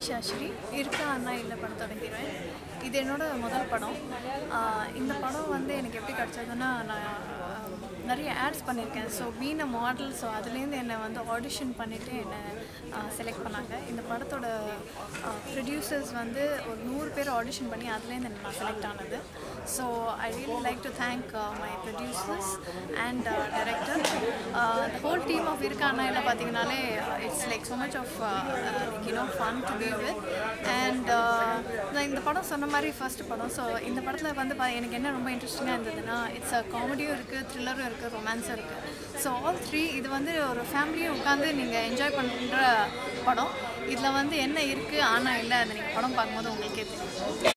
ஷாஸ்ரீ இருக்கா அண்ணா இல்லை படத்தோட ஹீரோயின் இது என்னோட முதல் படம் ஆஹ் இந்த படம் வந்து எனக்கு எப்படி கிடச்சதுன்னா நான் ஆஹ், நிறைய ஆட்ஸ் பண்ணியிருக்கேன் so been a model so அதுலேருந்து என்னை வந்து ஆடிஷன் பண்ணிவிட்டு என்னை செலக்ட் பண்ணாங்க இந்த படத்தோட ப்ரொடியூசர்ஸ் வந்து ஒரு நூறு பேர் ஆடிஷன் பண்ணி அதுலேருந்து என்ன நான் செலக்ட் ஆனது so I really like to thank my producers and director the whole team of இருக்கா அண்ணா இல்லை பார்த்தீங்கனாலே it's like so much of you know fun to be with and நான் இந்த படம் சொன்ன மாதிரி ஃபர்ஸ்ட் படம் ஸோ இந்த படத்தில் வந்து பா- எனக்கு என்ன ரொம்ப இன்ட்ரெஸ்டிங்காக இருந்ததுன்னா இட்ஸ் அ காமெடியும் இருக்குது த்ரில்லரும் இருக்குது ரொமான்ஸும் இருக்குது ஸோ ஆல் த்ரீ இது வந்து ஒரு ஃபேமிலியும் உட்காந்து நீங்கள் என்ஜாய் பண்ணுற படம் இதில் வந்து என்ன இருக்குது ஆனால் இல்லை அதை நீங்கள் படம் பார்க்கும்போது உங்களுக்கே தெரியும்